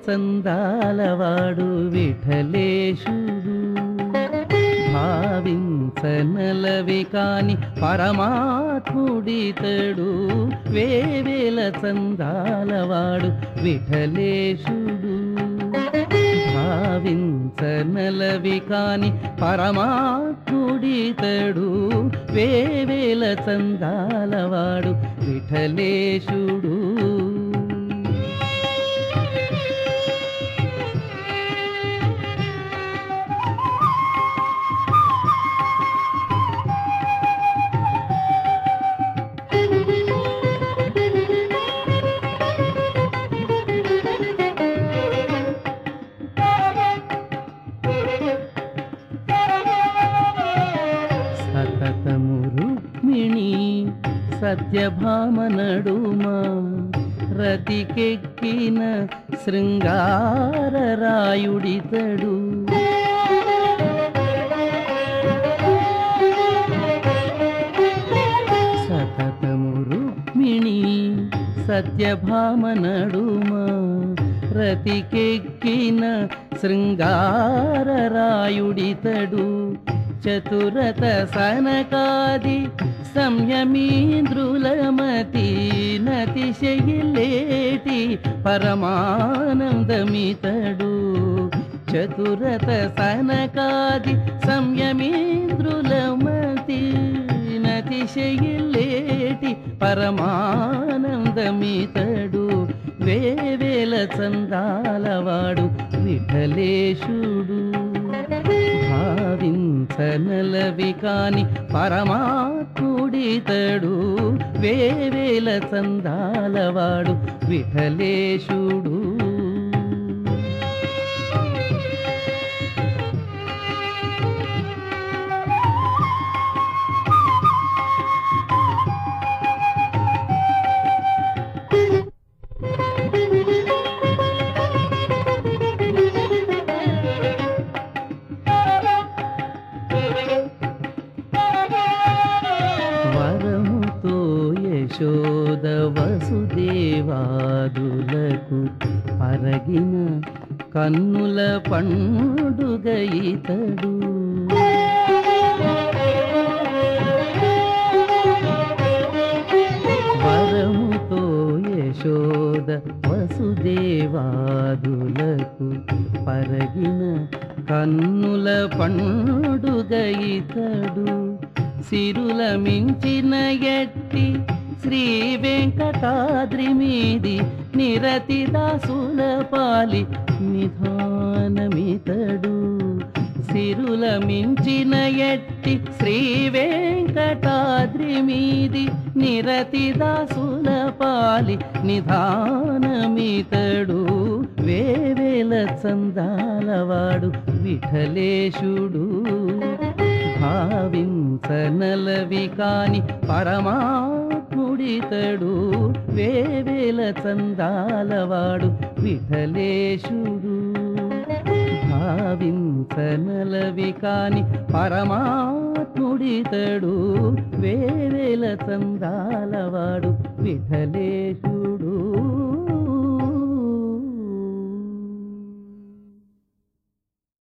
చందాలవాడు విఠలేశుడు భావించనలవి కాని పరమాత్ముడితడు వేవేల చందాలవాడు విఠలేశుడు భావించనలవి కాని పరమాత్ముడితడు వేవేల చందాలవాడు విఠలేశుడు సతతము రుక్మిణి సత్యభామనడుమా రతికెక్కిన శృంగారరాయుడితడు సతతము రుక్మిణి సత్యభామనడుమా రతికెక్కిన శృంగారరాయుడితడు చతురత సనకాది సంయమీంద్రులమతి నతిశయిలేటి పరమానందమితడు చతురత సనకాది సంయమీంద్రులమతి నతిశయిలేటి పరమానందమితడు వేవేల చందాలవాడు విఠలేశుడు భావించనలవి కాని పరమాత్ముడితడు వేవేల చందాలవాడు విఠలేశుడు వరముతో యశోద వసుదేవాదులకు పరగిన కన్నుల పండుగ ఇతడు వరముతో యశోద వసుదేవాదులకు పరగిన కన్నుల పండుగ ఇతడు సిరుల మించిన ఎట్టి శ్రీ వెంకటాద్రి మీది నిరతి దాసుల పాలి నిధానమితడు సిరుల మించిన ఎట్టి శ్రీ వెంకటాద్రి మీది నిరతి దాసుల పాలి నిధానమితడు వేవేల చందాలవాడు విఠలేశుడు భావించనలవి కాని పరమాత్ముడితడు వేవేల చందాలవాడు విఠలేశుడు భావించనలవి కాని పరమాత్ముడితడు వేవేల చందాలవాడు విఠలేశుడు